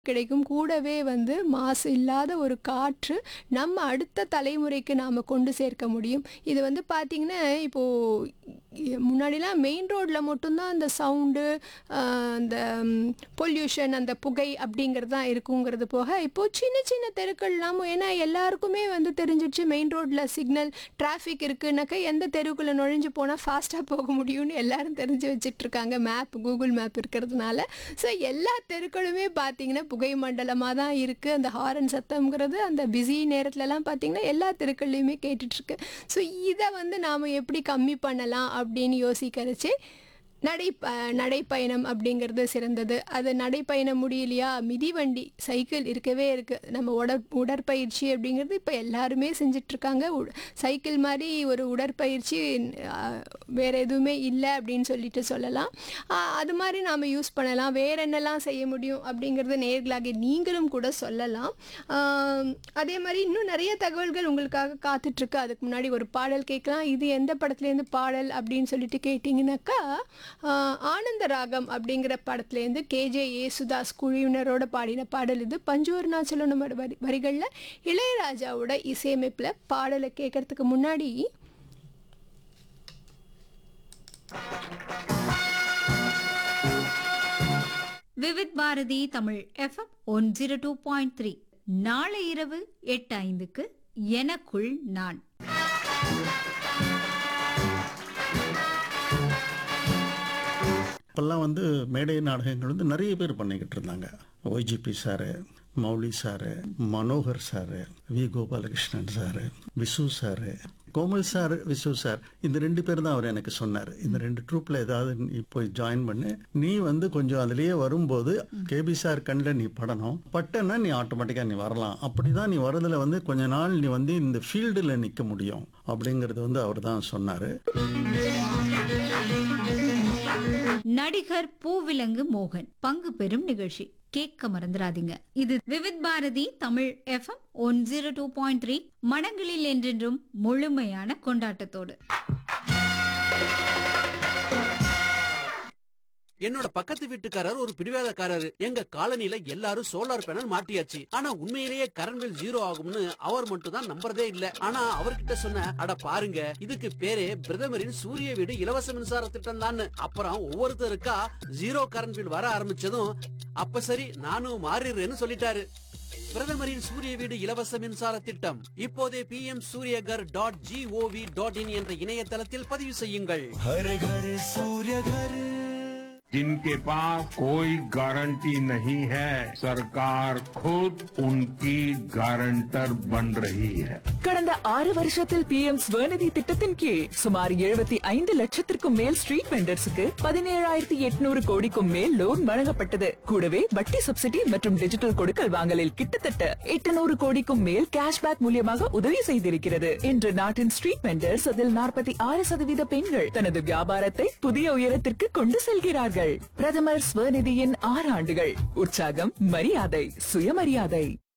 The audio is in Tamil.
கிடைக்கும் கூடவே வந்து மாசு இல்லாத ஒரு காற்று நம்ம அடுத்த தலைமுறைக்கு நாம் கொண்டு சேர்க்க முடியும் இது வந்து பார்த்திங்கன்னா இப்போது முன்னாடிலாம் மெயின் ரோட்டில் மட்டும்தான் அந்த சவுண்டு அந்த பொல்யூஷன் அந்த புகை அப்படிங்கிறது தான் இருக்குங்கிறது போக இப்போது சின்ன சின்ன தெருக்கள்லாம் ஏன்னா எல்லாருக்குமே வந்து தெரிஞ்சிடுச்சு மெயின் ரோட்டில் சிக்னல் டிராஃபிக் இருக்குனாக்கா எந்த தெருவுக்குள்ளே நுழைஞ்சு போனால் ஃபாஸ்ட்டாக போக முடியும்னு எல்லாரும் தெரிஞ்சு வச்சுட்டு இருக்காங்க மேப் கூகுள் மேப் இருக்கிறதுனால ஸோ எல்லா தெருக்களுமே பார்த்தீங்கன்னா புகை மண்டலமாக தான் இருக்குது அந்த ஹாரன் சத்தம்ங்கிறது அந்த பிஸி நேரத்துலலாம் பார்த்தீங்கன்னா எல்லா தெருக்கள்லையுமே கேட்டுட்ருக்கு ஸோ இதை வந்து நாம் எப்படி கம்மி பண்ணலாம் அப்படின்னு யோசிக்கிறச்சு நடை ப- நடைப்பயணம் அப்படிங்கிறது சிறந்தது அது நடைப்பயணம் முடியலையா மிதிவண்டி சைக்கிள் இருக்கவே இருக்குது நம்ம உட உடற்பயிற்சி அப்படிங்கிறது இப்போ எல்லாருமே செஞ்சிட்ருக்காங்க சைக்கிள் மாதிரி ஒரு உடற்பயிற்சி அஹ், வேற எதுவுமே இல்லை அப்படின்னு சொல்லிட்டு சொல்லலாம் அஹ், அது மாதிரி நாம் யூஸ் பண்ணலாம் வேற என்னெல்லாம் செய்ய முடியும் அப்படிங்கிறது நேர்களாக நீங்களும் கூட சொல்லலாம் அஹ், அதே மாதிரி இன்னும் நிறைய தகவல்கள் உங்களுக்காக காத்துட்ருக்கு அதுக்கு முன்னாடி ஒரு பாடல் கேட்கலாம் இது எந்த படத்துலேருந்து பாடல் அப்படின்னு சொல்லிட்டு கேட்டிங்கனாக்கா ஆஹ், ஆனந்த ராகம் அப்படிங்கிற படத்துலேருந்து கேஜே ஏசுதாஸ் குழுவினரோட பாடின பாடல் இது பஞ்சூர்ணாச்சலம் வரி வரிகளில் இளையராஜாவோட இசையமைப்பில் பாடலை கேட்கறதுக்கு முன்னாடி Vividh Bharati Tamil FM one zero two point three நாளை இரவு எட்டு ஐந்துக்கு எனக்குள் நான் இப்போல்லாம் வந்து மேடை நாடகங்கள் வந்து நிறைய பேர் பண்ணிக்கிட்டு இருந்தாங்க YGP sir Mouli sir Manohar sir V Gopalakrishnan sir Visu sir Komal sir Visu sir இந்த ரெண்டு பேர் தான் அவர் எனக்கு சொன்னார் இந்த ரெண்டு ட்ரூப்ல ஏதாவது நீ போய் ஜாயின் பண்ணு நீ வந்து கொஞ்சம் அதுலயே வரும்போது கேபி சார் கண்ணில் நீ படணும் பட்டன்னா நீ ஆட்டோமேட்டிக்காக நீ வரலாம் அப்படிதான் நீ வரதுல வந்து கொஞ்ச நாள் நீ வந்து இந்த ஃபீல்டில் நிற்க முடியும் அப்படிங்கிறது வந்து அவர் தான் சொன்னார் நடிகர் பூவிலங்கு மோகன் பங்கு பெறும் நிகழ்ச்சி கேட்க மறந்துடாதீங்க இது Vividh Bharati Tamil FM one zero two point three மனங்களில் என்றென்றும் முழுமையான கொண்டாட்டத்தோடு என்னோட பக்கத்து வீட்டுக்காரர் ஒரு பிடிவாதக்காரரு எங்க காலனில எல்லாரும் சோலார் பேனல் மாட்டியாச்சு ஆனா உண்மையிலேயே கரண்ட் பில் ஜீரோ ஆகும்னு அவர் மட்டும் தான் நம்புறதே இல்ல ஆனா அவர்கிட்ட சொன்ன அட பாருங்க இதுக்கு பேரே பிரதமரின் சூரிய வீடு இலவச மின்சார திட்டம் தான் அப்புறம் ஒவ்வொருத்தருக்கா ஜீரோ கரண்ட் பில் வர ஆரம்பிச்சதும் அப்ப சரி நானும் மாறிடுறேன்னு சொல்லிட்டாரு பிரதமரின் சூரிய வீடு இலவச மின்சார திட்டம் இப்போதே P M Suryaghar dot GOV dot in என்ற இணையதளத்தில் பதிவு செய்யுங்கள் हर घर सूर्य घर जिनके पास कोई गारंटी नहीं है सरकार खुद उनकी गारंटर बन रही है கடந்த ஆறு வருஷத்தில் பி எம் ஸ்வநிதி திட்டத்தின் கீழ் சுமார் எழுபத்தி ஐந்து லட்சத்திற்கும் மேல் ஸ்ட்ரீட் வெண்டர்ஸுக்கு பதினேழாயிரத்தி எட்நூறு கோடிக்கும் மேல் லோன் வழங்கப்பட்டது கூடவே வட்டி சப்சிடி மற்றும் டிஜிட்டல் கொடுக்கல் வாங்கலில் கிட்டத்தட்ட எட்டுநூறு கோடிக்கும் மேல் கேஷ்பேக் மூலியமாக உதவி செய்திருக்கிறது இன்று நாட்டின் ஸ்ட்ரீட் வெண்டர்ஸ் அதில் நாற்பத்தி ஆறு சதவீத பெண்கள் தனது வியாபாரத்தை புதிய உயரத்திற்கு கொண்டு செல்கிறார்கள் பிரதமர் ஸ்வநிதியின் ஆறு ஆண்டுகள் உற்சாகம் மரியாதை சுயமரியாதை